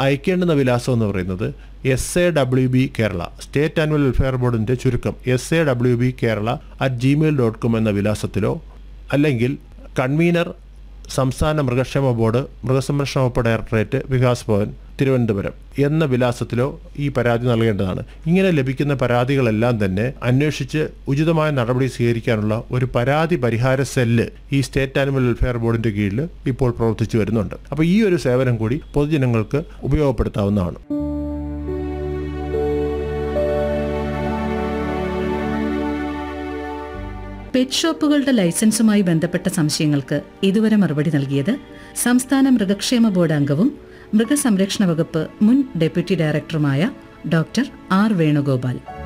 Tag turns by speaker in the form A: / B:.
A: അയക്കേണ്ടുന്ന വിലാസം എന്ന് പറയുന്നത് S A W B Kerala state annual welfare ബോർഡിൻ്റെ ചുരുക്കം S A W B Kerala at Gmail dot com എന്ന വിലാസത്തിലോ അല്ലെങ്കിൽ കൺവീനർ സംസ്ഥാന മൃഗക്ഷേമ ബോർഡ് മൃഗസംരക്ഷണ വകുപ്പ് ഡയറക്ടറേറ്റ് വികാസ് ഭവൻ തിരുവനന്തപുരം എന്ന വിലാസത്തിലോ ഈ പരാതി നൽകേണ്ടതാണ് ഇങ്ങനെ ലഭിക്കുന്ന പരാതികളെല്ലാം തന്നെ അന്വേഷിച്ച് ഉചിതമായ നടപടി സ്വീകരിക്കാനുള്ള ഒരു പരാതി പരിഹാര സെല്ല് ഈ സ്റ്റേറ്റ് ആനിമൽ വെൽഫെയർ ബോർഡിന്റെ കീഴിൽ ഇപ്പോൾ പ്രവർത്തിച്ചു വരുന്നുണ്ട് അപ്പോൾ ഈ ഒരു സേവനം കൂടി പൊതുജനങ്ങൾക്ക് ഉപയോഗപ്പെടുത്താവുന്നതാണ്
B: പെറ്റ് ഷോപ്പുകളുടെ ലൈസൻസുമായി ബന്ധപ്പെട്ട സംശയങ്ങൾക്ക് ഇതുവരെ മറുപടി നൽകിയത് സംസ്ഥാന മൃഗക്ഷേമ ബോർഡ് അംഗവും മൃഗസംരക്ഷണ വകുപ്പ് മുൻ ഡെപ്യൂട്ടി ഡയറക്ടറുമായ ഡോക്ടർ ആർ വേണുഗോപാൽ